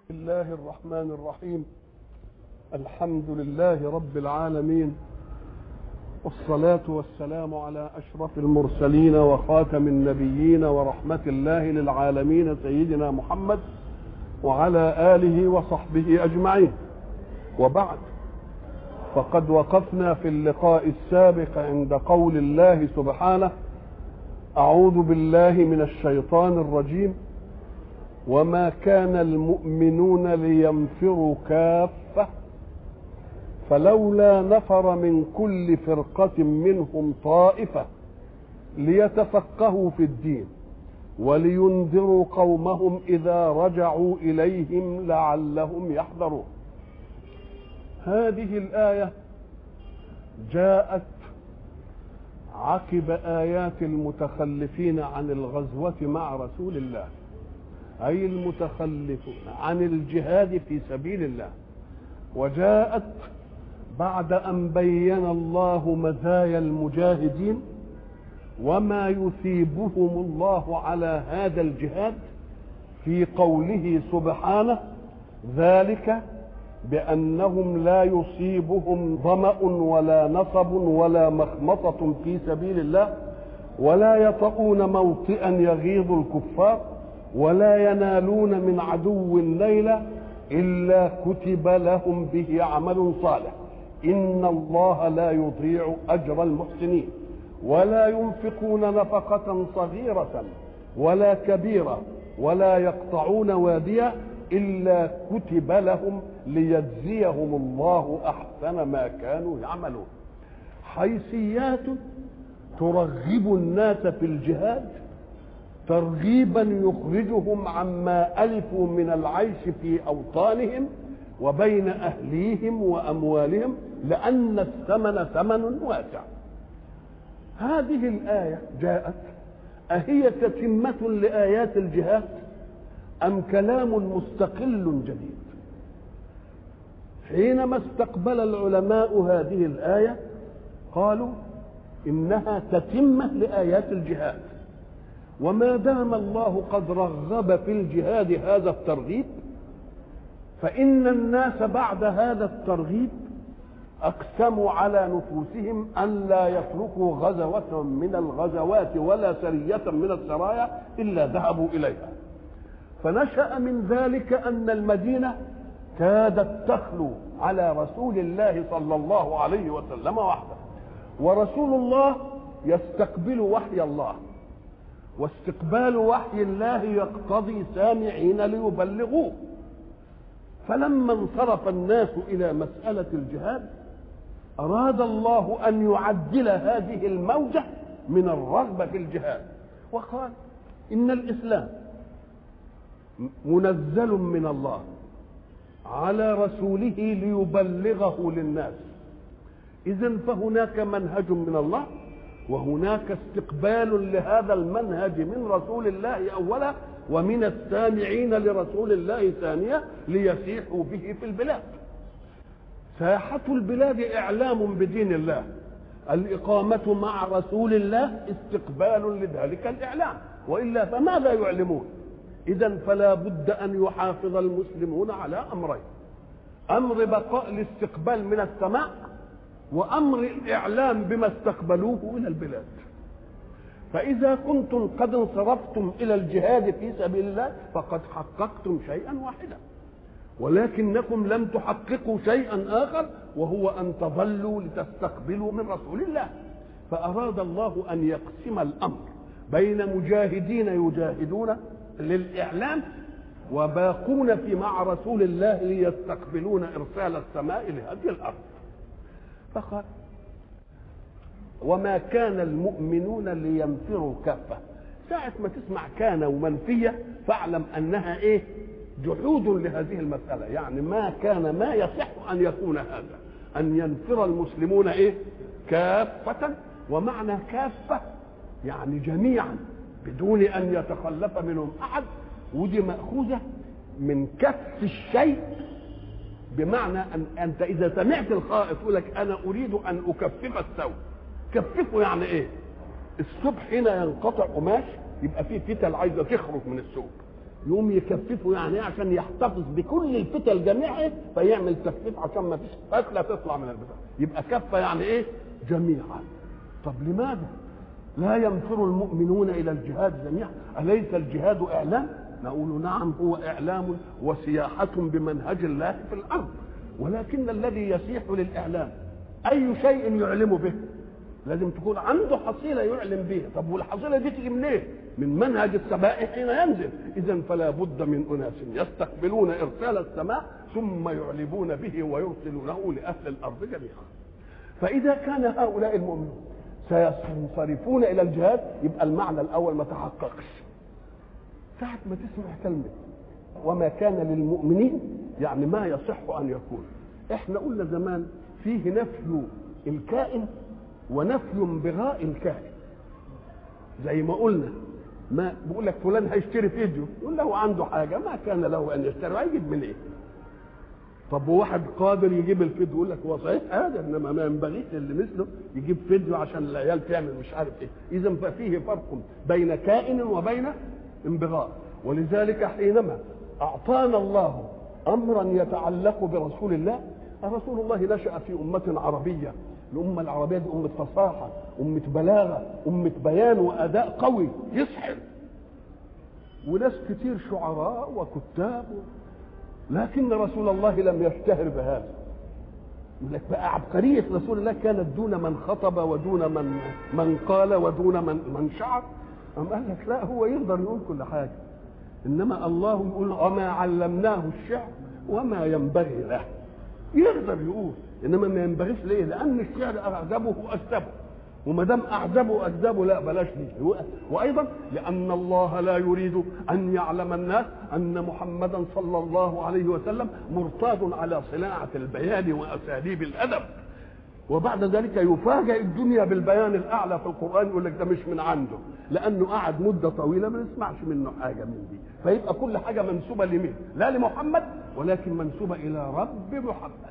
الله الرحمن الرحيم الحمد لله رب العالمين والصلاة والسلام على أشرف المرسلين وخاتم النبيين ورحمة الله للعالمين سيدنا محمد وعلى آله وصحبه أجمعين وبعد فقد وقفنا في اللقاء السابق عند قول الله سبحانه أعوذ بالله من الشيطان الرجيم وما كان المؤمنون لينفروا كافة فلولا نفر من كل فرقة منهم طائفة ليتفقهوا في الدين ولينذروا قومهم إذا رجعوا إليهم لعلهم يحذرون هذه الآية جاءت عقب آيات المتخلفين عن الغزوة مع رسول الله أي المتخلفون عن الجهاد في سبيل الله وجاءت بعد أن بين الله مزايا المجاهدين وما يثيبهم الله على هذا الجهاد في قوله سبحانه ذلك بأنهم لا يصيبهم ظمأ ولا نصب ولا مخمصة في سبيل الله ولا يطؤون موطئا يغيظ الكفار ولا ينالون من عدو ليلة إلا كتب لهم به عمل صالح إن الله لا يضيع أجر المحسنين ولا ينفقون نفقة صغيرة ولا كبيرة ولا يقطعون واديا إلا كتب لهم ليجزيهم الله أحسن ما كانوا يعملون حيثيات ترغب الناس في الجهاد ترغيبا يخرجهم عما ألفوا من العيش في أوطانهم وبين أهليهم وأموالهم لأن الثمن ثمن واسع هذه الآية جاءت أهي تتمة لآيات الجهاد أم كلام مستقل جديد حينما استقبل العلماء هذه الآية قالوا إنها تتمة لآيات الجهاد وما دام الله قد رغب في الجهاد هذا الترغيب فإن الناس بعد هذا الترغيب أقسموا على نفوسهم أن لا يتركوا غزوة من الغزوات ولا سرية من السرايا إلا ذهبوا إليها فنشأ من ذلك أن المدينة كادت تخلو على رسول الله صلى الله عليه وسلم وحده ورسول الله يستقبل وحي الله واستقبال وحي الله يقتضي سامعين ليبلغوه فلما انصرف الناس الى مساله الجهاد اراد الله ان يعدل هذه الموجه من الرغبه في الجهاد وقال ان الاسلام منزل من الله على رسوله ليبلغه للناس اذا فهناك منهج من الله وهناك استقبال لهذا المنهج من رسول الله اولا ومن السامعين لرسول الله ثانية ليسيحوا به في البلاد ساحة البلاد إعلام بدين الله الإقامة مع رسول الله استقبال لذلك الإعلام وإلا فماذا يعلمون إذا فلا بد أن يحافظ المسلمون على أمرين أمر بقاء الاستقبال من السماء وأمر الإعلام بما استقبلوه إلى البلاد فإذا كنتم قد انصرفتم إلى الجهاد في سبيل الله فقد حققتم شيئا واحدا ولكنكم لم تحققوا شيئا آخر وهو أن تظلوا لتستقبلوا من رسول الله فأراد الله أن يقسم الأمر بين مجاهدين يجاهدون للإعلام وباقون في مع رسول الله ليستقبلون إرسال السماء لهذه الأرض فقال وما كان المؤمنون لينفروا كافة ساعة ما تسمع كان ومنفية فاعلم أنها إيه جحود لهذه المسألة يعني ما كان ما يصح أن يكون هذا أن ينفر المسلمون إيه كافة ومعنى كافة يعني جميعا بدون أن يتخلف منهم أحد ودي مأخوذة من كف الشيء بمعنى أن أنت إذا سمعت الخائف يقول لك أنا أريد أن أكفف الثوب كففه يعني ايه الصبح هنا ينقطع قماش يبقى فيه فتل عايزه تخرج من الثوب يقوم يكففه يعني ايه عشان يحتفظ بكل الفتل جميعها فيعمل تكفيف عشان ما فيش فتله تطلع من البتاع يبقى كفه يعني ايه جميعا طب لماذا لا ينفر المؤمنون الى الجهاد جميعا اليس الجهاد اعلام نقول نعم هو اعلام وسياحه بمنهج الله في الارض ولكن الذي يسيح للاعلام اي شيء يعلم به لازم تكون عنده حصيله يعلم بها طب والحصيله دي تيجي منين إيه؟ من منهج السماء حين ينزل اذا فلا بد من اناس يستقبلون ارسال السماء ثم يعلمون به ويرسلونه لاهل الارض جميعا فاذا كان هؤلاء المؤمنون سينصرفون الى الجهاد يبقى المعنى الاول ما تحققش ساعة ما تسمع كلمة وما كان للمؤمنين يعني ما يصح أن يكون احنا قلنا زمان فيه نفي الكائن ونفي انبغاء الكائن زي ما قلنا ما بيقول لك فلان هيشتري فيديو يقول له عنده حاجه ما كان له ان يشتري هيجيب من ايه طب وواحد قادر يجيب الفيديو يقول لك هو صحيح هذا انما ما ينبغيش اللي مثله يجيب فيديو عشان العيال تعمل مش عارف ايه اذا ففيه فرق بين كائن وبين انبغاء ولذلك حينما اعطانا الله امرا يتعلق برسول الله رسول الله نشا في امه عربيه الأمة العربية دي أمة فصاحة أمة بلاغة أمة بيان وأداء قوي يسحر وناس كتير شعراء وكتاب لكن رسول الله لم يشتهر بهذا يقول لك بقى عبقرية رسول الله كانت دون من خطب ودون من من قال ودون من من شعر أم قال لك لا هو يقدر يقول كل حاجة إنما الله يقول وما علمناه الشعر وما ينبغي له يقدر يقول انما ما ينبغيش ليه؟ لان الشعر اعجبه واكذبه وما دام اعجبه واكذبه لا بلاش دي وايضا لان الله لا يريد ان يعلم الناس ان محمدا صلى الله عليه وسلم مرتاد على صناعه البيان واساليب الادب وبعد ذلك يفاجئ الدنيا بالبيان الاعلى في القران يقول لك ده مش من عنده لانه قعد مده طويله ما نسمعش منه حاجه من دي فيبقى كل حاجه منسوبه لمين لا لمحمد ولكن منسوبه الى رب محمد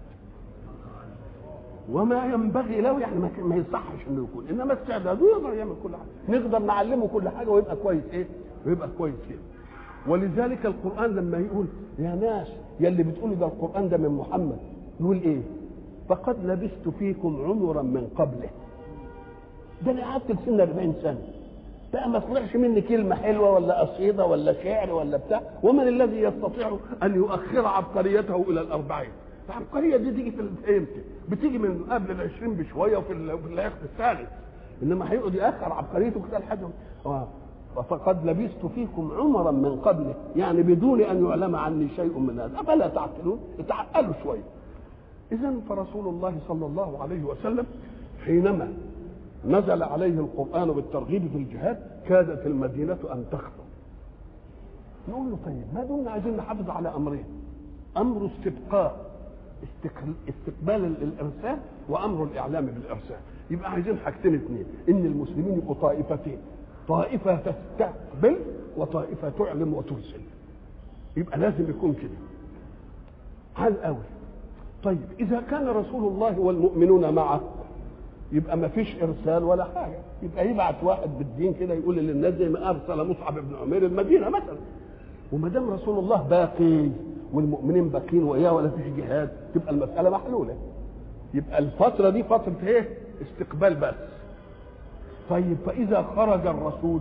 وما ينبغي له يعني ما يصحش انه يكون انما استعداده يقدر يعمل كل حاجه نقدر نعلمه كل حاجه ويبقى كويس ايه ويبقى كويس كده ولذلك القران لما يقول يا ناس يا اللي بتقولوا ده القران ده من محمد يقول ايه فقد لبثت فيكم عمرا من قبله ده انا قعدت لسن 40 سنه بقى ما طلعش مني كلمه حلوه ولا قصيده ولا شعر ولا بتاع ومن الذي يستطيع ان يؤخر عبقريته الى الاربعين العبقريه دي تيجي في امتى؟ بتيجي من قبل العشرين بشويه وفي في العقد الثالث انما هيقعد ياخر عبقريته كده لحد اه فقد لبثت فيكم عمرا من قبله يعني بدون ان يعلم عني شيء من هذا افلا تعقلون اتعقلوا شويه اذا فرسول الله صلى الله عليه وسلم حينما نزل عليه القران بالترغيب في الجهاد كادت المدينه ان تخطب نقول له طيب ما دمنا عايزين نحافظ على امرين امر استبقاء استقبال الارسال وامر الاعلام بالارسال يبقى عايزين حاجتين اثنين ان المسلمين يبقوا طائفتين طائفه تستقبل وطائفه تعلم وترسل يبقى لازم يكون كده عال قوي طيب اذا كان رسول الله والمؤمنون معه يبقى ما فيش ارسال ولا حاجه يبقى يبعت واحد بالدين كده يقول للناس زي ما ارسل مصعب بن عمير المدينه مثلا وما دام رسول الله باقي والمؤمنين باقين وإياه ولا فيش جهاد تبقى المسألة محلولة يبقى الفترة دي فترة ايه؟ استقبال بس طيب فإذا خرج الرسول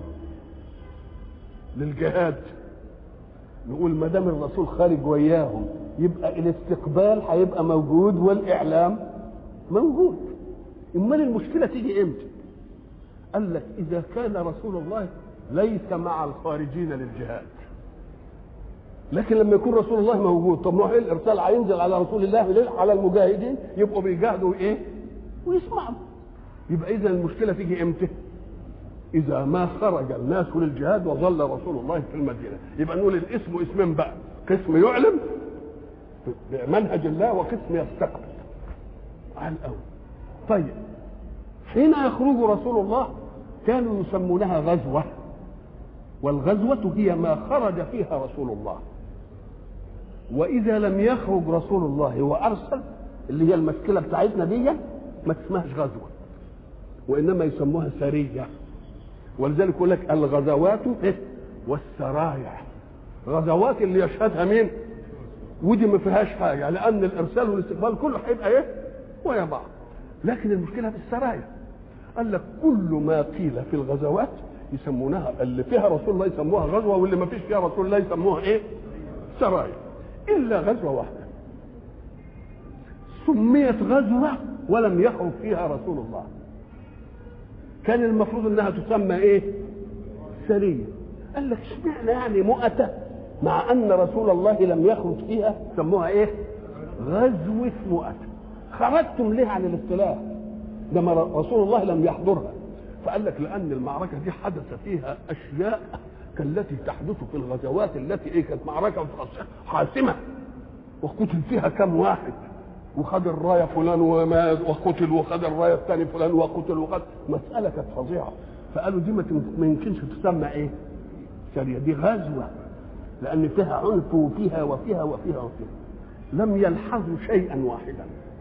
للجهاد نقول ما دام الرسول خارج وياهم يبقى الاستقبال هيبقى موجود والإعلام موجود امال المشكلة تيجي امتى؟ قال لك إذا كان رسول الله ليس مع الخارجين للجهاد لكن لما يكون رسول الله موجود طب ما ايه الارسال هينزل على رسول الله ليه؟ على المجاهدين يبقوا بيجاهدوا ايه؟ ويسمعوا يبقى اذا المشكله تيجي امتى؟ اذا ما خرج الناس للجهاد وظل رسول الله في المدينه يبقى نقول الاسم اسمين بقى قسم يعلم بمنهج الله وقسم يستقبل على الاول طيب حين يخرج رسول الله كانوا يسمونها غزوه والغزوه هي ما خرج فيها رسول الله واذا لم يخرج رسول الله وارسل اللي هي المشكله بتاعتنا دي ما تسمهاش غزوه وانما يسموها سريه ولذلك يقول لك الغزوات والسرايا غزوات اللي يشهدها مين ودي ما فيهاش حاجه لان الارسال والاستقبال كله هيبقى ايه ويا بعض لكن المشكله في السرايا قال لك كل ما قيل في الغزوات يسمونها اللي فيها رسول الله يسموها غزوه واللي ما فيش فيها رسول الله يسموها ايه سرايا الا غزوه واحده سميت غزوه ولم يخرج فيها رسول الله كان المفروض انها تسمى ايه سريه قال لك اشمعنى يعني مؤته مع ان رسول الله لم يخرج فيها سموها ايه غزوه مؤته خرجتم ليه عن الاصطلاح ده ما رسول الله لم يحضرها فقال لك لان المعركه دي حدث فيها اشياء كالتي تحدث في الغزوات التي ايه كانت معركه حاسمه وقتل فيها كم واحد وخد الرايه فلان ومات وقتل وخد الرايه الثاني فلان وقتل وخد مساله كانت فظيعه فقالوا دي ما يمكنش تسمى ايه؟ سريه دي غزوه لان فيها عنف وفيها وفيها وفيها وفيها لم يلحظوا شيئا واحدا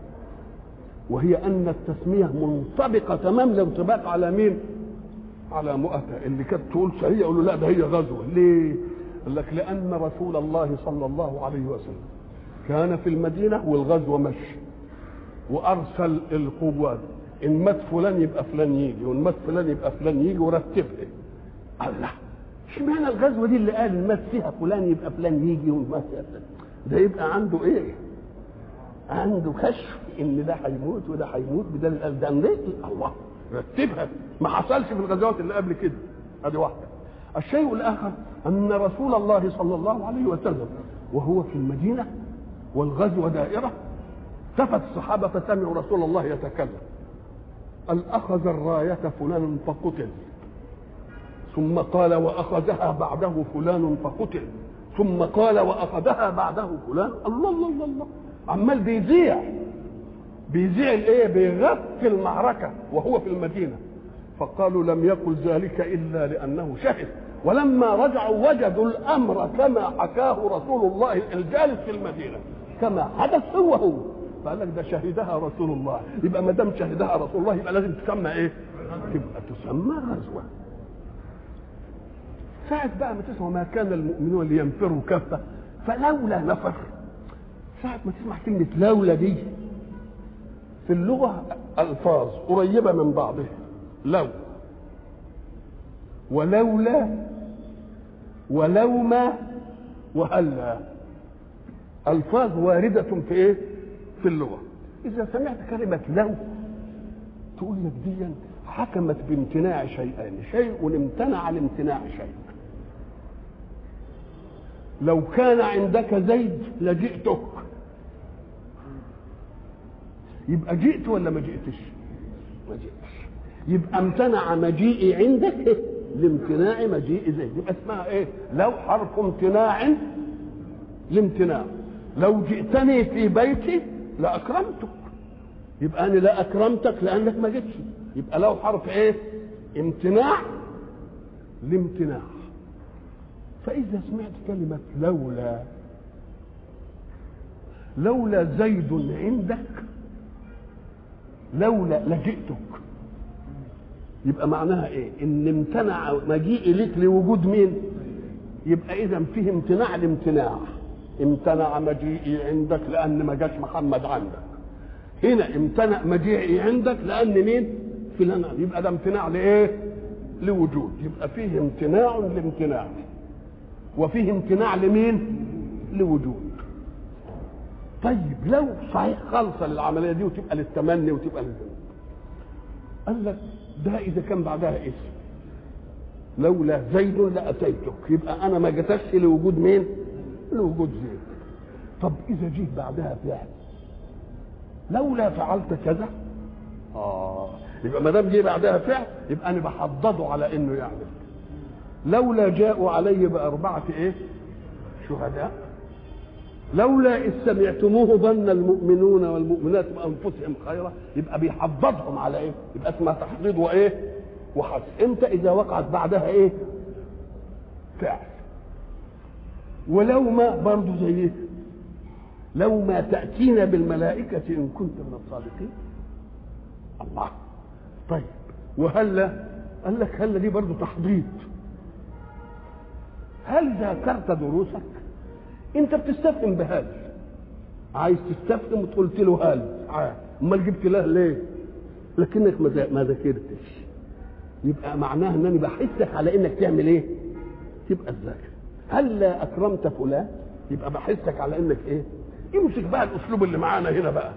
وهي ان التسميه منطبقه تمام الانطباق على مين؟ على مؤتة اللي كانت تقول سريه يقولوا لا ده هي غزوه ليه؟ قال لك لان رسول الله صلى الله عليه وسلم كان في المدينه والغزوه مشي وارسل القوات ان مات فلان يبقى فلان يجي وان مات فلان يبقى فلان يجي ورتبها الله اشمعنى الغزوه دي اللي قال ان مات فيها فلان يبقى فلان يجي وان مات ده يبقى عنده ايه؟ عنده كشف ان ده هيموت وده هيموت بدل قال ده الله رتبها ما حصلش في الغزوات اللي قبل كده ادي واحده الشيء الاخر ان رسول الله صلى الله عليه وسلم وهو في المدينه والغزوه دائره التفت الصحابه فسمعوا رسول الله يتكلم قال اخذ الرايه فلان فقتل ثم قال واخذها بعده فلان فقتل ثم قال واخذها بعده فلان الله الله الله, الله. عمال بيذيع بيذيع الايه بيغطي المعركه وهو في المدينه فقالوا لم يقل ذلك الا لانه شهد ولما رجعوا وجدوا الامر كما حكاه رسول الله الجالس في المدينه كما حدث هو هو فقال لك ده شهدها رسول الله يبقى ما دام شهدها رسول الله يبقى لازم تسمى ايه؟ تبقى تسمى غزوه ساعة بقى ما تسمع ما كان المؤمنون لينفروا كافة فلولا نفر ساعة ما تسمع كلمة لولا دي في اللغة ألفاظ قريبة من بعضها لو ولولا ولوما وهلا ألفاظ واردة في إيه؟ في اللغة إذا سمعت كلمة لو تقول لك دي حكمت بامتناع شيئين شيء امتنع لامتناع شيء لو كان عندك زيد لجئتك يبقى جئت ولا ما جئتش ما جئتش يبقى امتنع مجيئي عندك لامتناع مجيء زيد يبقى اسمها ايه لو حرف امتناع لامتناع لو جئتني في بيتي لاكرمتك يبقى انا لا اكرمتك لانك ما جيتش يبقى لو حرف ايه امتناع لامتناع فاذا سمعت كلمه لولا لولا زيد عندك لولا لجئتك يبقى معناها ايه ان امتنع مجيئي لك لوجود مين يبقى اذا فيه امتناع لامتناع امتنع مجيئي عندك لان ما جاش محمد عندك هنا امتنع مجيئي عندك لان مين فلان يبقى ده امتناع لايه لوجود يبقى فيه امتناع لامتناع وفيه امتناع لمين لوجود طيب لو صحيح خالصه للعمليه دي وتبقى للتمني وتبقى للذنب قال لك ده اذا كان بعدها اسم لولا زيد لاتيتك يبقى انا ما جتش لوجود مين لوجود زيد طب اذا جيت بعدها فعل لولا فعلت كذا اه يبقى ما دام جه بعدها فعل يبقى انا بحضده على انه يعمل لولا جاءوا علي باربعه ايه شهداء لولا إذ سمعتموه ظن المؤمنون والمؤمنات بأنفسهم خيرا يبقى بيحضضهم على إيه؟ يبقى اسمها تحضيض وإيه؟ وحث إمتى إذا وقعت بعدها إيه؟ فعل ولو ما برضه زي إيه؟ لو ما تأتينا بالملائكة إن كنت من الصادقين الله طيب وهلا قال لك هلا دي برضه تحضيض هل ذاكرت دروسك انت بتستفهم بهذا عايز تستفهم وقلت له هل امال جبت له ليه لكنك ما ذاكرتش يبقى معناها انني بحثك على انك تعمل ايه تبقى تذاكر هل لا اكرمت فلان يبقى بحثك على انك ايه امسك بقى الاسلوب اللي معانا هنا بقى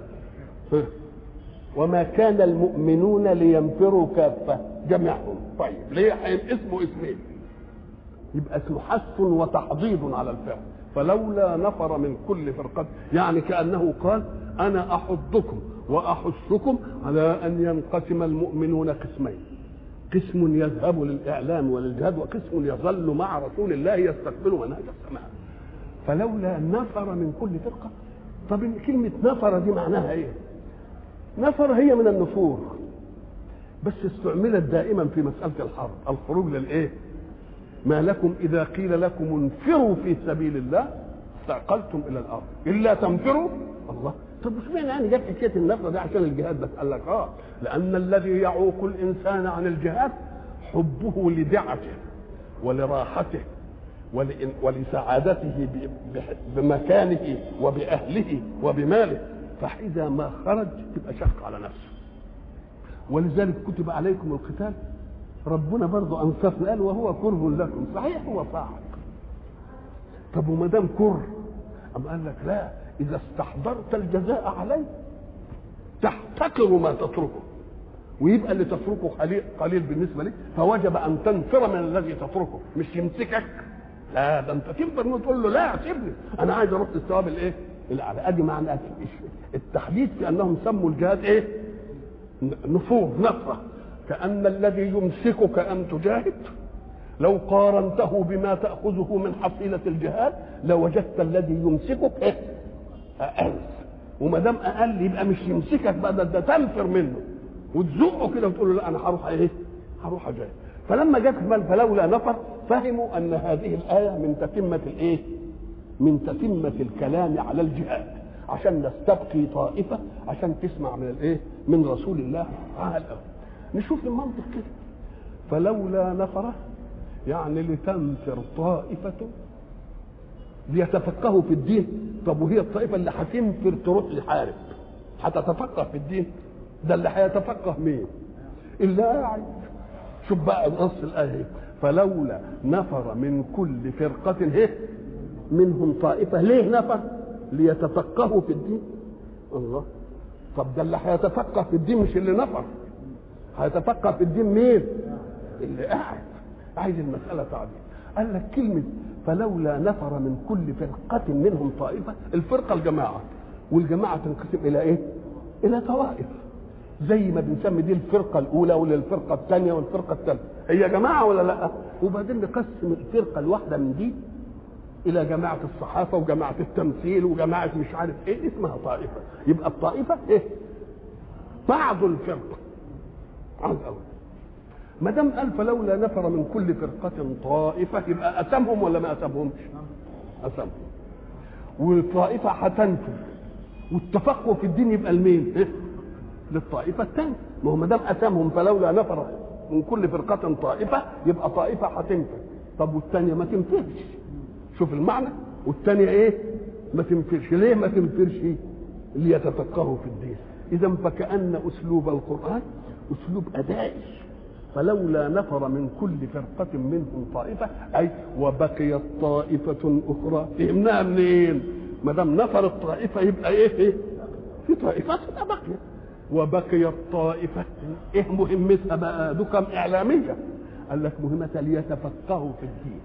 وما كان المؤمنون لينفروا كافه جميعهم طيب ليه اسمه اسمين يبقى اسمه حث وتحضيض على الفعل فلولا نفر من كل فرقة يعني كأنه قال أنا أحضكم وأحثكم على أن ينقسم المؤمنون قسمين قسم يذهب للإعلام وللجهاد وقسم يظل مع رسول الله يستقبل منهج السماء فلولا نفر من كل فرقة طب كلمة نفر دي معناها إيه نفر هي من النفور بس استعملت دائما في مسألة الحرب الخروج للإيه ما لكم إذا قيل لكم انفروا في سبيل الله استعقلتم إلى الأرض إلا تنفروا الله طب مش معنى يعني جت حكايه النفر ده عشان الجهاد بس قال لك اه لان الذي يعوق الانسان عن الجهاد حبه لدعته ولراحته ولسعادته بمكانه وباهله وبماله فاذا ما خرج تبقى شق على نفسه ولذلك كتب عليكم القتال ربنا برضه انصفنا قال وهو كره لكم صحيح هو صعب طب وما دام كره أم قال لك لا إذا استحضرت الجزاء عليه تحتقر ما تتركه ويبقى اللي تتركه قليل, قليل بالنسبة لك فوجب أن تنفر من الذي تتركه مش يمسكك لا ده أنت تنفر تقول له لا سيبني أنا عايز أروح الثواب الإيه؟ الأعلى أدي معنى التحديد في أنهم سموا الجهاد إيه؟ نفور نفرة كأن الذي يمسكك أن تجاهد لو قارنته بما تأخذه من حصيلة الجهاد لوجدت الذي يمسكك إيه؟ أقل وما دام أقل يبقى مش يمسكك بقى ده, ده تنفر منه وتزقه كده وتقول له لا أنا هروح إيه؟ هروح أجاهد فلما جت بل فلولا نفر فهموا أن هذه الآية من تتمة الإيه؟ من تتمة الكلام على الجهاد عشان نستبقي طائفة عشان تسمع من الإيه؟ من رسول الله تعالى نشوف المنطق كده فلولا نفر يعني لتنفر طائفة ليتفقهوا في الدين طب وهي الطائفة اللي هتنفر تروح لحارب هتتفقه في الدين ده اللي هيتفقه مين اللي قاعد شوف بقى نص الآية فلولا نفر من كل فرقة هي منهم طائفة ليه نفر ليتفقهوا في الدين الله طب ده اللي هيتفقه في الدين مش اللي نفر هيتفقه في الدين مين اللي قاعد عايز المسألة تعديل قال لك كلمة فلولا نفر من كل فرقة منهم طائفة الفرقة الجماعة والجماعة تنقسم إلى إيه؟ إلى طوائف زي ما بنسمي دي الفرقة الأولى ولا الفرقة الثانية والفرقة الثالثة هي جماعة ولا لا؟ وبعدين نقسم الفرقة الواحدة من دي إلى جماعة الصحافة وجماعة التمثيل وجماعة مش عارف إيه اسمها طائفة يبقى الطائفة إيه؟ بعض الفرقة عاوز أول ما دام قال فلولا نفر من كل فرقة طائفة يبقى أتمهم ولا ما أتمهمش؟ أتمهم والطائفة هتنفذ والتفقه في الدين يبقى لمين؟ إيه؟ للطائفة الثانية ما هو ما دام أتمهم فلولا نفر من كل فرقة طائفة يبقى طائفة هتنفذ طب والثانية ما تنفذش شوف المعنى والثانية إيه؟ ما تنفرش ليه ما تنفرش؟ ليتفقهوا في الدين إذا فكأن أسلوب القرآن أسلوب أدائي فلولا نفر من كل فرقة منهم طائفة أي وبقيت طائفة أخرى فهمناها منين؟ ما دام نفر الطائفة يبقى إيه؟ إيه؟ في طائفة باقية وبقيت طائفة إيه مهمتها بقى؟ دكم إعلامية قال لك مهمتها ليتفقهوا في الدين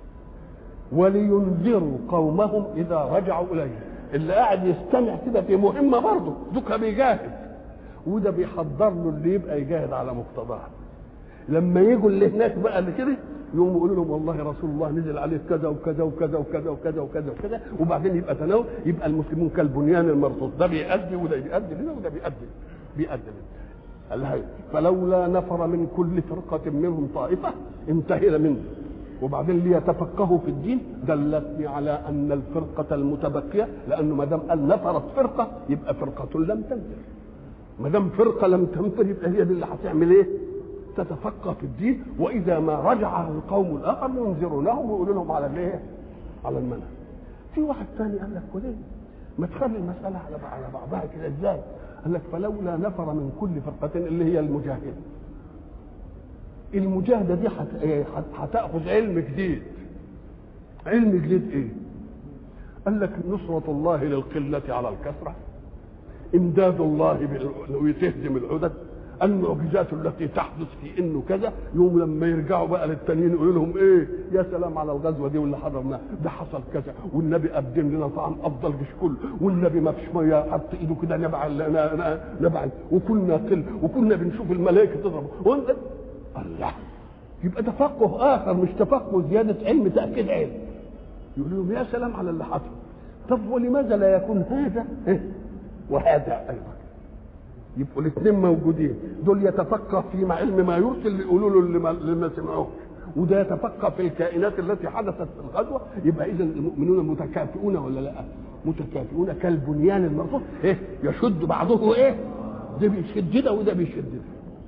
ولينذروا قومهم إذا رجعوا إليه اللي قاعد يستمع كده في مهمة برضه دوكا بيجاهد وده بيحضر له اللي يبقى يجاهد على مقتضاه لما يجوا اللي هناك بقى اللي كده يقوموا يقولوا لهم والله رسول الله نزل عليه كذا وكذا وكذا وكذا وكذا وكذا وكذا وبعدين يبقى تناول يبقى المسلمون كالبنيان المرصوص ده بيأدي وده بيأدي لنا وده بيأدي بيأدي لنا فلولا نفر من كل فرقة منهم طائفة انتهينا منه وبعدين ليتفقهوا في الدين دلتني على ان الفرقه المتبقيه لانه ما دام قال نفرت فرقه يبقى فرقه لم تنفر ما دام فرقه لم تنفر يبقى هي دي اللي هتعمل ايه؟ تتفقه في الدين واذا ما رجع القوم الاخر ينذرونهم ويقولوا لهم على الايه؟ على المنهج. في واحد ثاني قال لك وليه؟ ما تخلي المساله على على بعضها كده ازاي؟ قال لك فلولا نفر من كل فرقه اللي هي المجاهده. المجاهده دي هت- إيه؟ هت- هتاخذ علم جديد. علم جديد ايه؟ قال لك نصرة الله للقلة على الكثرة امداد الله بال- وتهدم العدد المعجزات التي تحدث في انه كذا يوم لما يرجعوا بقى للتانيين يقولوا لهم ايه يا سلام على الغزوه دي واللي حضرناها ده حصل كذا والنبي قدم لنا طعام افضل جيش كله والنبي ما فيش ميه حط ايده كده نبع ال- ن- ن- نبع ال- وكنا قل وكنا بنشوف الملائكه تضرب وإن- الله يبقى تفقه اخر مش تفقه زياده علم تاكيد علم يقول لهم يا سلام على اللي حصل طب ولماذا لا يكون هذا إيه؟ وهذا ايضا يبقوا الاثنين موجودين دول يتفقه في علم ما يرسل يقولوا له اللي ما, اللي ما سمعوش وده يتفقه في الكائنات التي حدثت في الغزوه يبقى اذا المؤمنون متكافئون ولا لا؟ متكافئون كالبنيان المرصوص ايه يشد بعضه ايه؟ ده بيشد ده وده بيشد ده.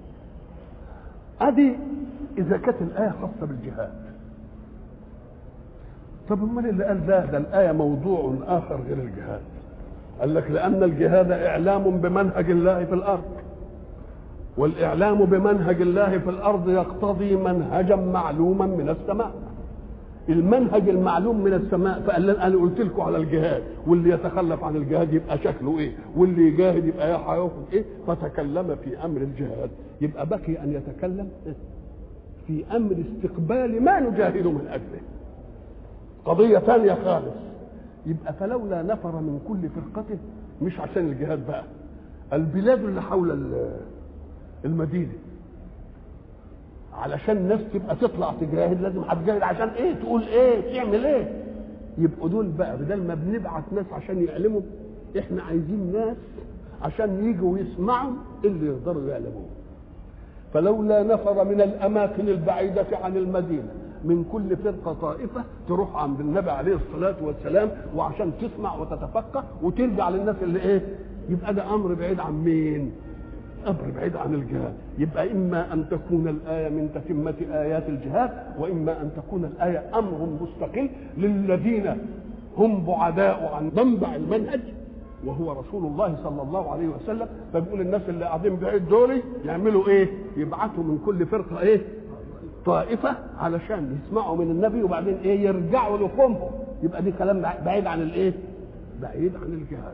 ادي اذا كانت الايه خاصه بالجهاد طب امال اللي قال ده ده الايه موضوع اخر غير الجهاد قال لك لان الجهاد اعلام بمنهج الله في الارض والاعلام بمنهج الله في الارض يقتضي منهجا معلوما من السماء المنهج المعلوم من السماء فقال انا قلت لكم على الجهاد واللي يتخلف عن الجهاد يبقى شكله ايه واللي يجاهد يبقى هياخد ايه فتكلم في امر الجهاد يبقى بقي ان يتكلم في امر استقبال ما نجاهد من اجله قضيه ثانيه خالص يبقى فلولا نفر من كل فرقه مش عشان الجهاد بقى البلاد اللي حول ال- المدينه علشان الناس تبقى تطلع تجاهد لازم هتجاهد عشان ايه تقول ايه تعمل ايه يبقوا دول بقى بدل ما بنبعت ناس عشان يعلموا احنا عايزين ناس عشان يجوا يسمعوا اللي يقدروا يعلموه فلولا نفر من الاماكن البعيده عن المدينه من كل فرقه طائفه تروح عند النبي عليه الصلاه والسلام وعشان تسمع وتتفقه وترجع للناس اللي ايه يبقى ده امر بعيد عن مين امر بعيد عن الجهاد يبقى اما ان تكون الايه من تتمه ايات الجهاد واما ان تكون الايه امر مستقل للذين هم بعداء عن منبع المنهج وهو رسول الله صلى الله عليه وسلم فبيقول الناس اللي قاعدين بعيد دول يعملوا ايه يبعثوا من كل فرقه ايه طائفه علشان يسمعوا من النبي وبعدين ايه يرجعوا لقومهم يبقى دي كلام بعيد عن الايه بعيد عن الجهاد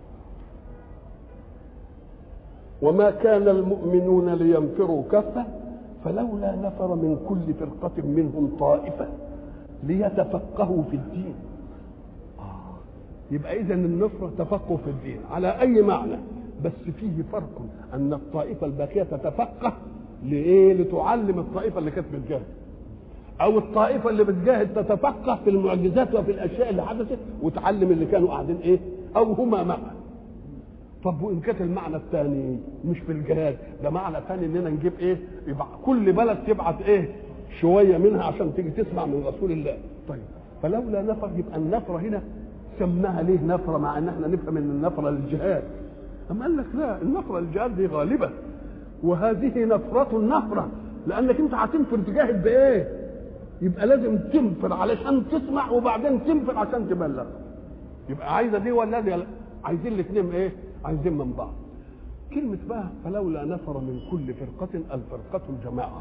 وما كان المؤمنون لينفروا كفة فلولا نفر من كل فرقة منهم طائفة ليتفقهوا في الدين آه. يبقى إذا النصرة تفقه في الدين على أي معنى بس فيه فرق أن الطائفة الباقية تتفقه لإيه لتعلم الطائفة اللي كانت بتجاهد أو الطائفة اللي بتجاهد تتفقه في المعجزات وفي الأشياء اللي حدثت وتعلم اللي كانوا قاعدين إيه أو هما معا طب وان كانت المعنى الثاني مش في الجهاد ده معنى ثاني اننا نجيب ايه يبقى كل بلد تبعت ايه شويه منها عشان تيجي تسمع من رسول الله طيب فلولا نفر يبقى النفره هنا سماها ليه نفره مع ان احنا نفهم ان النفره للجهاد اما قال لك لا النفره للجهاد دي غالبه وهذه نفرة النفرة لأنك أنت هتنفر تجاهد بإيه؟ يبقى لازم تنفر علشان تسمع وبعدين تنفر عشان تبلغ يبقى عايزة دي ولا دي عايزين الاثنين إيه؟ عايزين من بعض كلمة بقى فلولا نفر من كل فرقة الفرقة الجماعة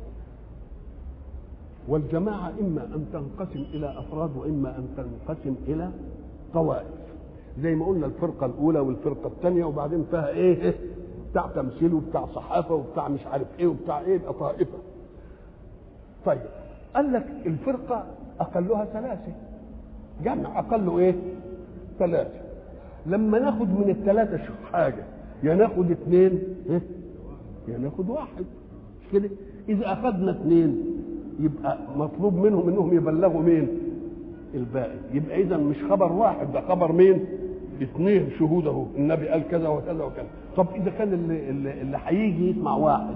والجماعة إما أن تنقسم إلى أفراد وإما أن تنقسم إلى طوائف زي ما قلنا الفرقة الأولى والفرقة الثانية وبعدين فيها إيه بتاع تمثيل وبتاع صحافة وبتاع مش عارف إيه وبتاع إيه يبقى طائفة طيب قال لك الفرقة أقلها ثلاثة جمع أقله إيه ثلاثة لما ناخد من الثلاثة شوف حاجة يا ناخد اثنين إيه؟ يا ناخد واحد مش كده إذا أخذنا اثنين يبقى مطلوب منهم انهم يبلغوا مين الباقي يبقى اذا مش خبر واحد ده خبر مين اثنين شهود اهو النبي قال كذا وكذا وكذا طب اذا كان اللي اللي, اللي هيجي يسمع واحد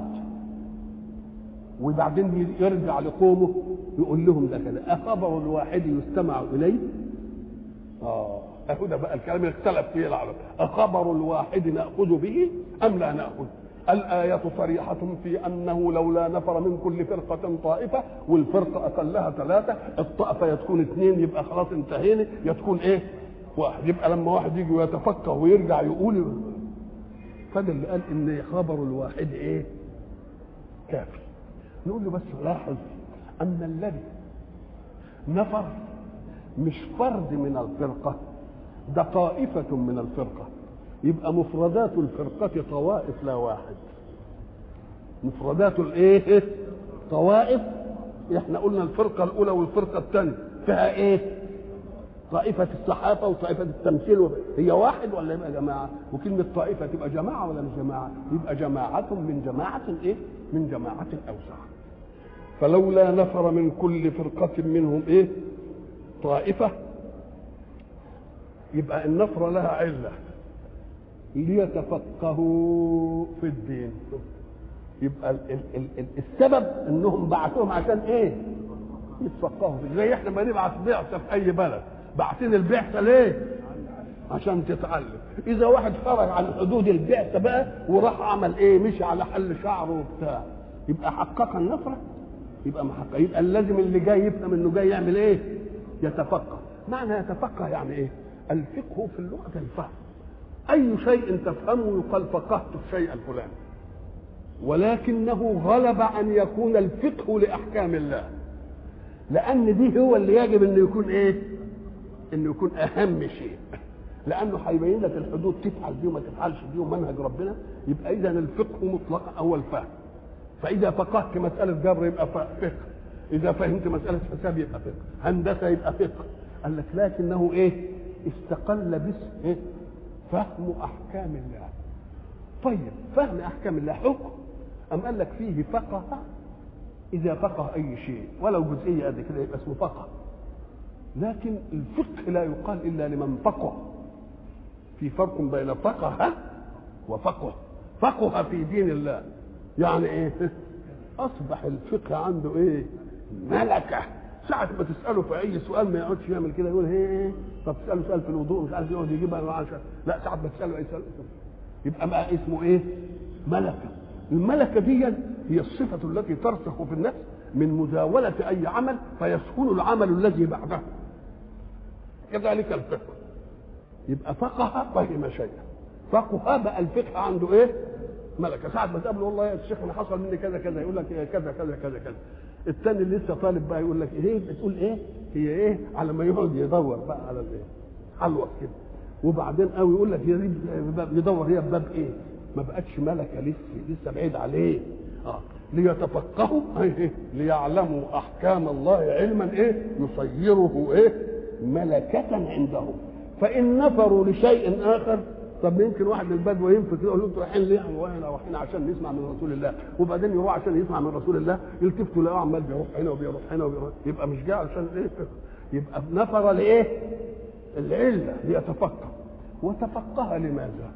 وبعدين يرجع لقومه يقول لهم ده كذا اخبر الواحد يستمع اليه اه اهو ده بقى الكلام اللي اختلف فيه العرب اخبر الواحد ناخذ به ام لا ناخذ الآية صريحة في أنه لولا نفر من كل فرقة طائفة والفرقة أقلها ثلاثة الطائفة يتكون اثنين يبقى خلاص انتهينا يتكون إيه؟ واحد يبقى لما واحد يجي ويتفقه ويرجع يقول فده اللي قال إن خبر الواحد إيه؟ كافي نقول له بس لاحظ أن الذي نفر مش فرد من الفرقة ده طائفة من الفرقة يبقى مفردات الفرقة طوائف لا واحد مفردات الايه طوائف احنا قلنا الفرقة الأولى والفرقة الثانية فيها ايه طائفة الصحافة وطائفة التمثيل هي واحد ولا يبقى جماعة وكلمة طائفة تبقى جماعة ولا مش جماعة يبقى جماعة من جماعة ايه من جماعة أوسع فلولا نفر من كل فرقة منهم ايه طائفة يبقى النفرة لها علة ليتفقهوا في الدين يبقى ال ال ال ال السبب انهم بعثوهم عشان ايه يتفقهوا في زي احنا ما نبعث بعثه في اي بلد بعثين البعثه ليه عشان تتعلم اذا واحد خرج عن حدود البعثه بقى وراح عمل ايه مشي على حل شعره وبتاع يبقى حقق النفره يبقى محقق يبقى لازم اللي جاي يفهم انه جاي يعمل ايه يتفقه معنى يتفقه يعني ايه الفقه في اللغه الفهم اي شيء تفهمه يقال فقهت الشيء الفلاني ولكنه غلب ان يكون الفقه لاحكام الله لان دي هو اللي يجب انه يكون ايه انه يكون اهم شيء لانه هيبين لك الحدود تفعل دي وما تفعلش دي ومنهج ربنا يبقى اذا الفقه مطلقا هو الفهم فاذا فقهت مساله جبر يبقى فقه اذا فهمت مساله حساب يبقى فقه هندسه يبقى فقه قال لك لكنه ايه استقل باسم إيه؟ فهم احكام الله طيب فهم احكام الله حكم ام قال لك فيه فقه اذا فقه اي شيء ولو جزئيه قد كده يبقى اسمه فقه لكن الفقه لا يقال الا لمن فقه في فرق بين فقه وفقه فقه في دين الله يعني ايه اصبح الفقه عنده ايه ملكه ساعة ما تسأله في أي سؤال ما يقعدش يعمل كده يقول هي طب تسأله سؤال في الوضوء مش عارف يقعد يجيبها عشان لا ساعة ما تسأله أي سؤال يبقى بقى اسمه إيه؟ ملكة الملكة دي هي الصفة التي ترسخ في النفس من مزاولة أي عمل فيسهل العمل الذي بعده كذلك الفقه يبقى فقه فهم شيئا فقه بقى الفقه عنده ايه؟ ملكه ساعة ما تقابله والله يا شيخ انا حصل مني كذا كذا يقول لك إيه كذا كذا كذا كذا الثاني اللي لسه طالب بقى يقول لك ايه بتقول ايه هي ايه على ما يقعد يدور بقى على الايه حلوه كده وبعدين قوي يقول لك يدور هي بباب ايه ما بقتش ملكه لسه لسه بعيد عليه اه ليتفقهوا ايه ليعلموا احكام الله علما ايه يصيره ايه ملكة عندهم فإن نفروا لشيء آخر طب يمكن واحد من البدو ينفق يقول له انتوا رايحين ليه؟ واحنا رايحين عشان نسمع من رسول الله وبعدين يروح عشان يسمع من رسول الله يلتفتوا يلاقوا عمال بيروح هنا وبيروح هنا وبيروح يبقى مش جاي عشان ايه؟ يبقى نفر لايه؟ العله ليتفقه وتفقه لماذا؟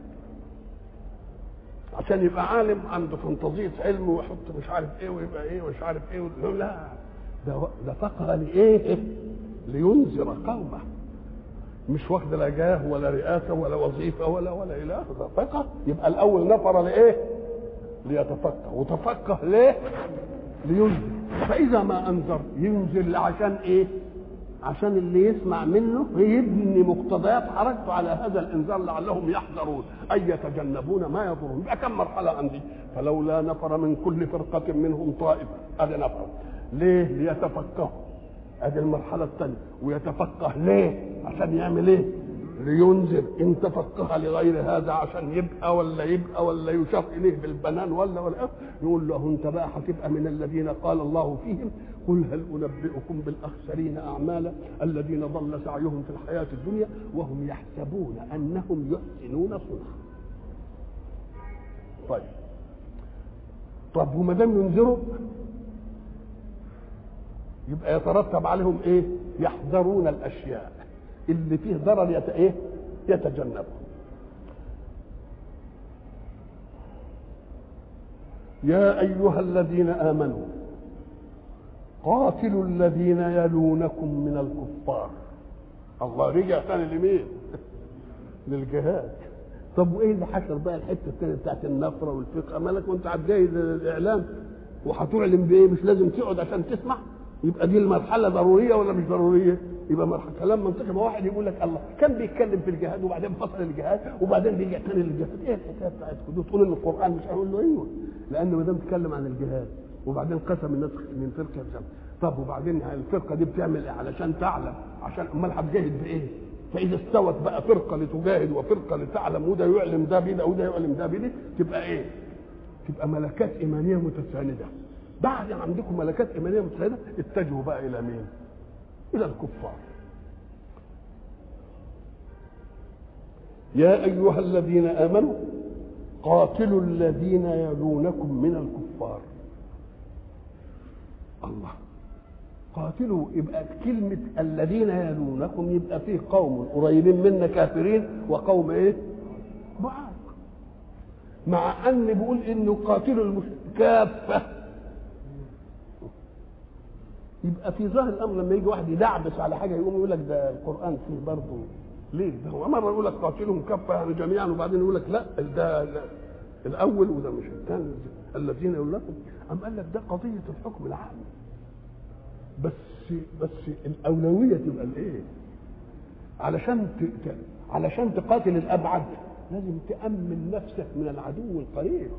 عشان يبقى عالم عنده فانتازيه علم ويحط مش عارف ايه ويبقى ايه ومش عارف ايه لا ده ده فقه لايه؟ لينذر قومه مش واخد لا جاه ولا رئاسه ولا وظيفه ولا ولا الى اخره فقه يبقى الاول نفر لايه؟ ليتفقه وتفقه ليه؟ لينذر فاذا ما انذر ينزل عشان ايه؟ عشان اللي يسمع منه يبني مقتضيات حركته على هذا الانذار لعلهم يحذرون اي يتجنبون ما يضرهم يبقى كم مرحله عندي فلولا نفر من كل فرقه منهم طائفه هذا نفر ليه؟ ليتفقهوا ادي المرحله الثانيه ويتفقه ليه عشان يعمل ايه لينذر ان تفقه لغير هذا عشان يبقى ولا يبقى ولا يشار اليه بالبنان ولا ولا يقول له انت بقى هتبقى من الذين قال الله فيهم قل هل انبئكم بالاخسرين اعمالا الذين ضل سعيهم في الحياه الدنيا وهم يحسبون انهم يحسنون صنعا طيب طب وما دام ينذروا يبقى يترتب عليهم ايه يحذرون الاشياء اللي فيه ضرر يت... ايه يتجنبه يا ايها الذين امنوا قاتلوا الذين يلونكم من الكفار الله رجع ثاني لمين للجهاد طب وايه اللي حشر بقى الحته الثانيه بتاعت النفره والفقه مالك وانت هتجهز الاعلام وهتعلم بايه مش لازم تقعد عشان تسمع يبقى دي المرحله ضروريه ولا مش ضروريه يبقى مرحله كلام منطقي ما واحد يقول لك الله كان بيتكلم في الجهاد وبعدين فصل الجهاد وبعدين بيجي تاني للجهاد ايه الحكايه بتاعتكم دي تقول ان القران مش هقول له ايوه لان ما دام اتكلم عن الجهاد وبعدين قسم الناس من فرقه لفرقه طب وبعدين الفرقه دي بتعمل ايه علشان تعلم عشان امال هتجاهد بايه فاذا استوت بقى فرقه لتجاهد وفرقه لتعلم وده يعلم ده بده وده يعلم ده بده تبقى ايه تبقى ملكات ايمانيه متسانده بعد عندكم ملكات ايمانيه متسانده اتجهوا بقى الى مين الى الكفار يا ايها الذين امنوا قاتلوا الذين يلونكم من الكفار الله قاتلوا يبقى كلمة الذين يلونكم يبقى فيه قوم قريبين منا كافرين وقوم ايه؟ بعاد مع ان بيقول انه قاتلوا المشركين كافة يبقى في ظاهر الامر لما يجي واحد يدعبس على حاجه يقوم يقول لك ده القران فيه برضه ليه؟ ده هو مره يقول لك قاتلهم كافه يعني جميعا وبعدين يقول لك لا ده الاول وده مش الثاني الذين يقول لكم ام قال لك ده قضيه الحكم العام بس بس الاولويه تبقى الايه؟ علشان ت... ت... علشان تقاتل الابعد لازم تامن نفسك من العدو القريب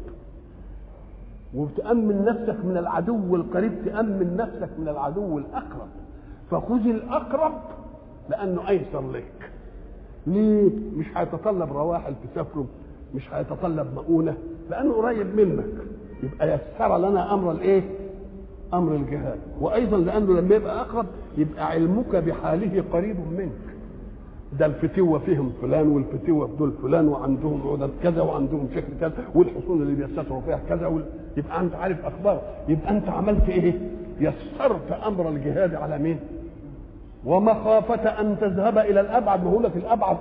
وتامن نفسك من العدو القريب تامن نفسك من العدو الاقرب فخذ الاقرب لانه ايسر لك ليه مش هيتطلب رواحل تسافروا مش هيتطلب مؤونه لانه قريب منك يبقى يسر لنا امر الايه امر الجهاد وايضا لانه لما يبقى اقرب يبقى علمك بحاله قريب منك ده الفتوه فيهم فلان والفتوه في دول فلان وعندهم عدد كذا وعندهم شكل كذا والحصون اللي بيستروا فيها كذا وال... يبقى انت عارف اخبار يبقى انت عملت ايه؟ يسرت امر الجهاد على مين؟ ومخافة أن تذهب إلى الأبعد ما هو لك الأبعد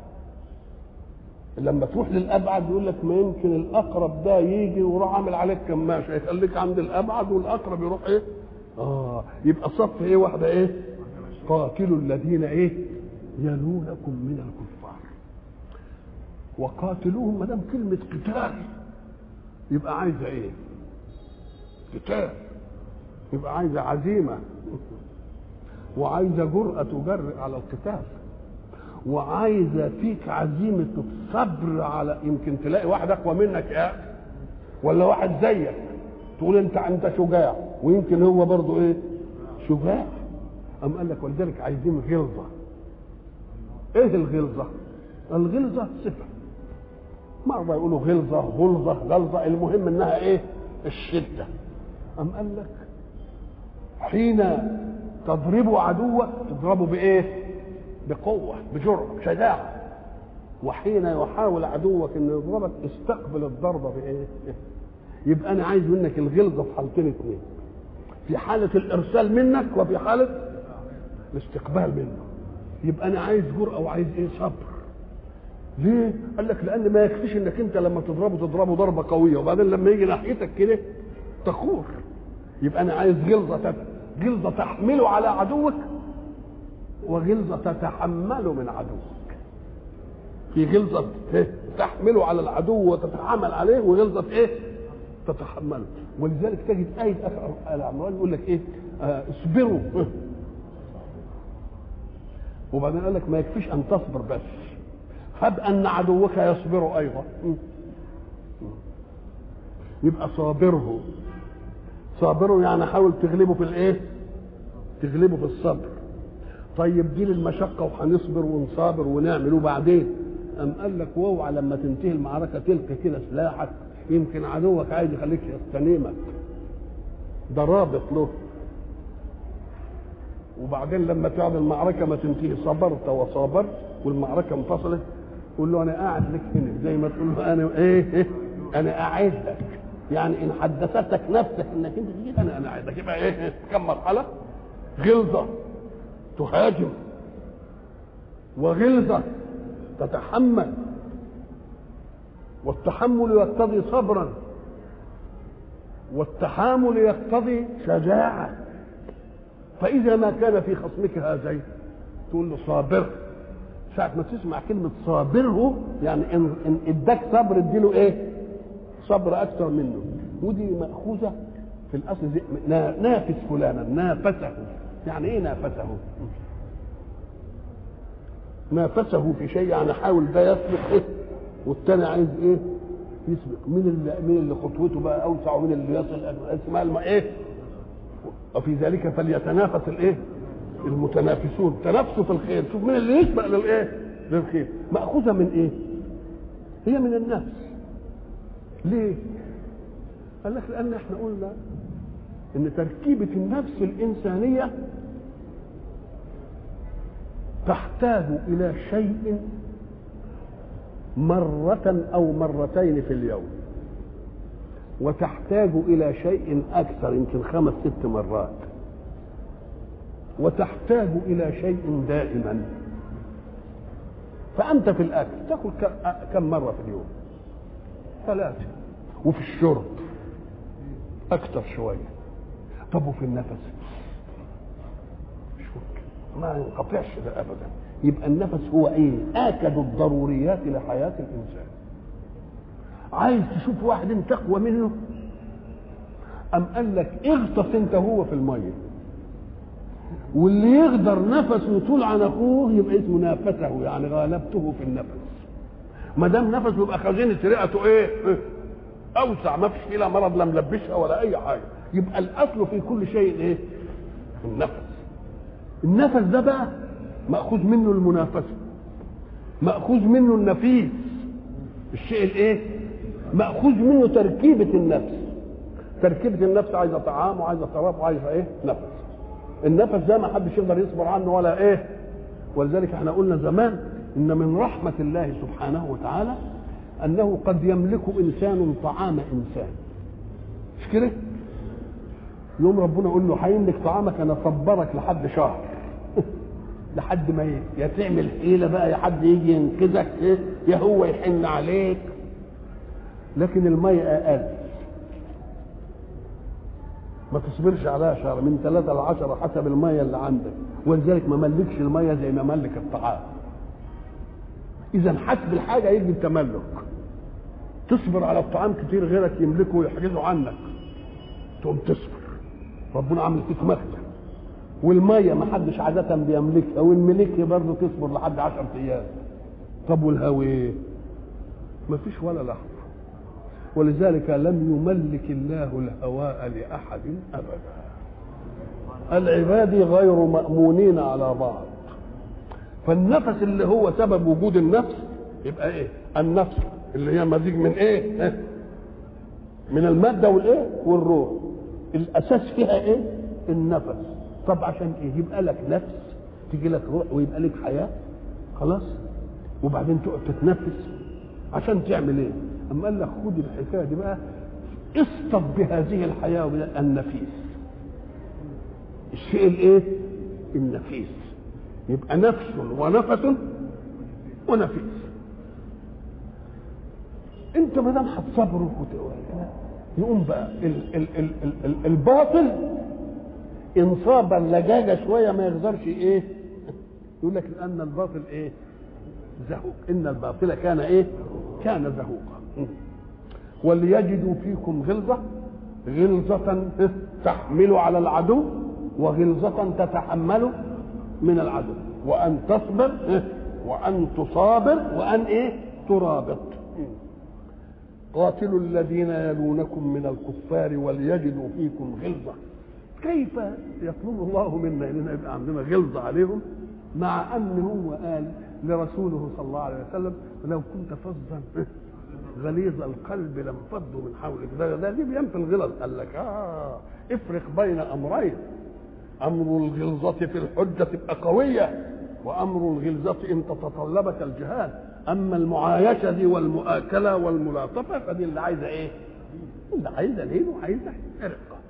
لما تروح للأبعد يقول لك ما يمكن الأقرب ده يجي ويروح عامل عليك كماشة يخليك عند الأبعد والأقرب يروح إيه؟ آه يبقى صف إيه واحدة إيه؟ قاتلوا الذين إيه؟ يلونكم من الكفار وقاتلوهم ما دام كلمة قتال يبقى عايزة إيه؟ قتال يبقى عايزة عزيمة وعايزه جرأة تجرئ على القتال وعايزه فيك عزيمة الصبر على يمكن تلاقي واحد أقوى منك يا ولا واحد زيك تقول أنت أنت شجاع ويمكن هو برضه إيه؟ شجاع أم قال لك ولذلك عايزين غلظة إيه الغلظة؟ الغلظة صفة مرة يقولوا غلظة غلظة غلظة المهم إنها إيه؟ الشدة أم قال لك حين تضرب عدوك تضربه بايه بقوه بجرأه بشجاعه وحين يحاول عدوك انه يضربك استقبل الضربه بايه يبقى انا عايز منك الغلظه في حالتين اثنين في حاله الارسال منك وفي حاله الاستقبال منه يبقى انا عايز جرأه وعايز ايه صبر ليه؟ قال لك لان ما يكفيش انك انت لما تضربه تضربه ضربه قويه وبعدين لما يجي ناحيتك كده تخور يبقى انا عايز غلظه تبقى غلظة تحمله على عدوك وغلظة تتحمله من عدوك في غلظة تحمله على العدو وتتحمل عليه وغلظة ايه تتحمله ولذلك تجد آية آل عمران يقول لك ايه آه اصبروا وبعدين قال لك ما يكفيش ان تصبر بس هب ان عدوك يصبر ايضا يبقى صابره صابره يعني حاول تغلبه في الايه تغلبه في الصبر طيب دي المشقه وهنصبر ونصابر ونعمل وبعدين أم قال لك واوعى لما تنتهي المعركة تلقي كده سلاحك يمكن عدوك عايز يخليك يستنيمك ده رابط له وبعدين لما تعمل المعركة ما تنتهي صبرت وصابرت والمعركة انفصلت قول له أنا قاعد لك هنا زي ما تقول له أنا إيه, إيه أنا أعدك يعني ان حدثتك نفسك انك انت تجي انا انا عايزك يبقى ايه كم مرحله غلظه تهاجم وغلظه تتحمل والتحمل يقتضي صبرا والتحامل يقتضي شجاعه فاذا ما كان في خصمك هذين تقول له صابر ساعة ما تسمع كلمة صابره يعني إن, إن اداك صبر اديله إيه؟ صبر أكثر منه ودي مأخوذة في الأصل زي نافس فلانا نافسه يعني إيه نافسه؟ نافسه في شيء يعني حاول ده يسبق إيه؟ والتاني عايز إيه؟ يسبق مين اللي مين اللي خطوته بقى أوسع ومين اللي يصل اسمها الم... إيه؟ وفي ذلك فليتنافس الإيه؟ المتنافسون تنافسوا في الخير شوف مين اللي يسبق للايه للخير ماخوذه من ايه هي من النفس ليه قال لك لان احنا قلنا ان تركيبه النفس الانسانيه تحتاج الى شيء مرة أو مرتين في اليوم وتحتاج إلى شيء أكثر يمكن خمس ست مرات وتحتاج الى شيء دائما فانت في الاكل تاكل كم مره في اليوم ثلاثه وفي الشرب اكثر شويه طب وفي النفس مش ممكن ما ينقطعش ده ابدا يبقى النفس هو ايه اكد الضروريات لحياه الانسان عايز تشوف واحد انت اقوى منه ام قال لك اغطس انت هو في الميه واللي يقدر نفسه يطول عن اخوه يبقى اسمه نافسه يعني غالبته في النفس ما دام نفسه يبقى خزينه رئته ايه؟ اوسع ما فيش فيها مرض لا ملبسها ولا اي حاجه يبقى الاصل في كل شيء ايه؟ النفس النفس ده بقى ماخوذ منه المنافسه ماخوذ منه النفيس الشيء الايه؟ ماخوذ منه تركيبه النفس تركيبه النفس عايزه طعام وعايزه شراب وعايزه ايه؟ نفس النفس ده ما حدش يقدر يصبر عنه ولا ايه ولذلك احنا قلنا زمان ان من رحمه الله سبحانه وتعالى انه قد يملك انسان طعام انسان مش كده يوم ربنا يقول له هيملك طعامك انا صبرك لحد شهر لحد ما يا تعمل حيله بقى يا حد يجي ينقذك إيه؟ يا هو يحن عليك لكن المية اقل ما تصبرش عليها شهر من ثلاثة لعشرة حسب المية اللي عندك ولذلك ما ملكش المية زي ما ملك الطعام إذا حسب الحاجة يجي التملك تصبر على الطعام كتير غيرك يملكه ويحجزه عنك تقوم تصبر ربنا عامل فيك مكتب والمية ما حدش عادة بيملكها والملك برضه تصبر لحد عشر أيام طب والهوي ما فيش ولا لحظة ولذلك لم يملك الله الهواء لأحد أبدا العباد غير مأمونين على بعض فالنفس اللي هو سبب وجود النفس يبقى ايه النفس اللي هي مزيج من ايه من المادة والايه والروح الاساس فيها ايه النفس طب عشان ايه يبقى لك نفس تيجي لك روح ويبقى لك حياة خلاص وبعدين تقعد تتنفس عشان تعمل ايه اما قال لك خد الحكايه دي بقى اصطب بهذه الحياه النفيس الشيء الايه النفيس يبقى نفس ونفس ونفيس انت ما دام هتصبره يقوم بقى ال ال ال ال ال الباطل ان صاب اللجاجه شويه ما يقدرش ايه يقول لك لان الباطل ايه زهوق ان الباطل كان ايه كان زهوقا وليجدوا فيكم غلظه غلظه تحمل على العدو وغلظه تتحمل من العدو وان تصبر وان تصابر وان ايه ترابط قاتلوا الذين يلونكم من الكفار وليجدوا فيكم غلظه كيف يطلب الله منا اننا يبقى عندنا غلظه عليهم مع ان هو قال لرسوله صلى الله عليه وسلم لو كنت فظا غليظ القلب لانفضوا من حولك ده ده دي بينفي الغلظ قال لك اه افرق بين امرين امر الغلظه في الحجه تبقى قويه وامر الغلظه ان تتطلبك الجهاد اما المعايشه دي والمؤاكله والملاطفه فدي اللي عايزه ايه؟ اللي عايزه لين وعايزه رقه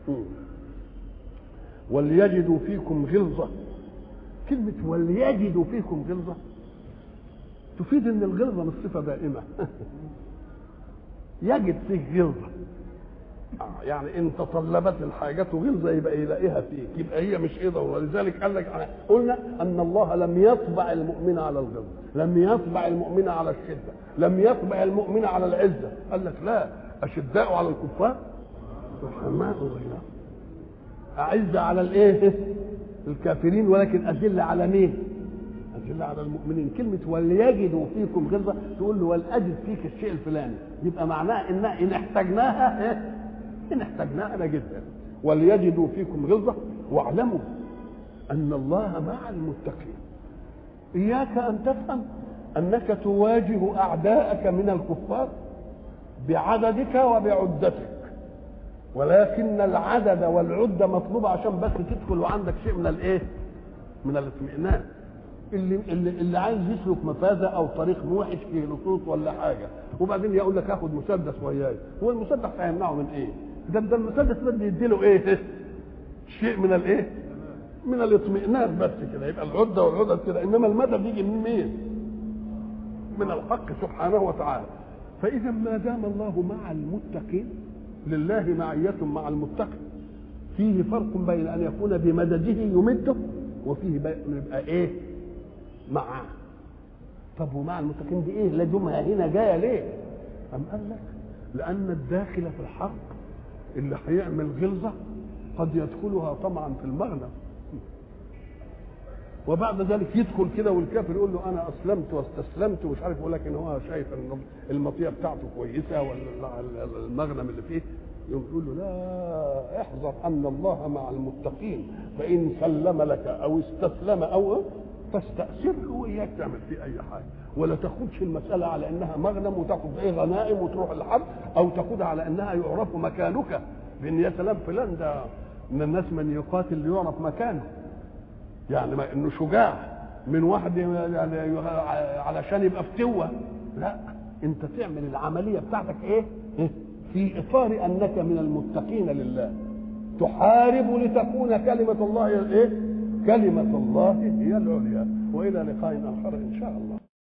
وليجدوا فيكم غلظه كلمة وليجدوا فيكم غلظة تفيد ان الغلظة مش صفة دائمة يجد فيك غلظة آه يعني ان تطلبت الحاجة غلظة يبقى يلاقيها فيك يبقى هي مش ايه ضرورة لذلك قال لك قلنا ان الله لم يطبع المؤمن على الغلظة لم يطبع المؤمن على الشدة لم يطبع المؤمن على العزة قال لك لا اشداء على الكفار رحماء بينهم أعز على الايه الكافرين ولكن أذل على مين أذل على المؤمنين كلمة وليجدوا فيكم غلظة تقول له ولأجد فيك الشيء الفلاني يبقى معناها إن إن احتجناها إيه؟ إن احتجناها لجدا وليجدوا فيكم غلظة واعلموا أن الله مع المتقين إياك أن تفهم أنك تواجه أعداءك من الكفار بعددك وبعدتك ولكن العدد والعدة مطلوبة عشان بس تدخل وعندك شيء من الايه؟ من الاطمئنان. اللي اللي, اللي عايز يسلك مفازة أو طريق موحش فيه لصوص ولا حاجة، وبعدين يقول لك آخد مسدس وياي، هو المسدس هيمنعه من إيه؟ ده ده المسدس بده يديله إيه؟ شيء من الإيه؟ من الاطمئنان بس كده يبقى العدة والعدد كده، إنما المدد يجي من مين؟ من الحق سبحانه وتعالى. فإذا ما دام الله مع المتقين لله معية مع المتقي فيه فرق بين أن يكون بمدده يمده وفيه يبقى إيه معه طب ومع المتقين دي إيه لزومها هنا جاية ليه أم قال لك لأن الداخل في الحق اللي هيعمل غلظة قد يدخلها طمعا في المغنم وبعد ذلك يدخل كده والكافر يقول له انا اسلمت واستسلمت ومش عارف يقول لك ان هو شايف ان المطيه بتاعته كويسه ولا المغنم اللي فيه يقول له لا احذر ان الله مع المتقين فان سلم لك او استسلم او فاستأثره واياك تعمل فيه اي حاجه ولا تاخدش المساله على انها مغنم وتاخد ايه غنائم وتروح الحرب او تاخدها على انها يعرف مكانك بان يا سلام فلان ده من الناس من يقاتل ليعرف مكانه يعني ما انه شجاع من واحد يعني علشان يبقى فتوه لا انت تعمل العمليه بتاعتك ايه في اطار انك من المتقين لله تحارب لتكون كلمه الله ايه كلمه الله هي العليا والى لقاء اخر ان شاء الله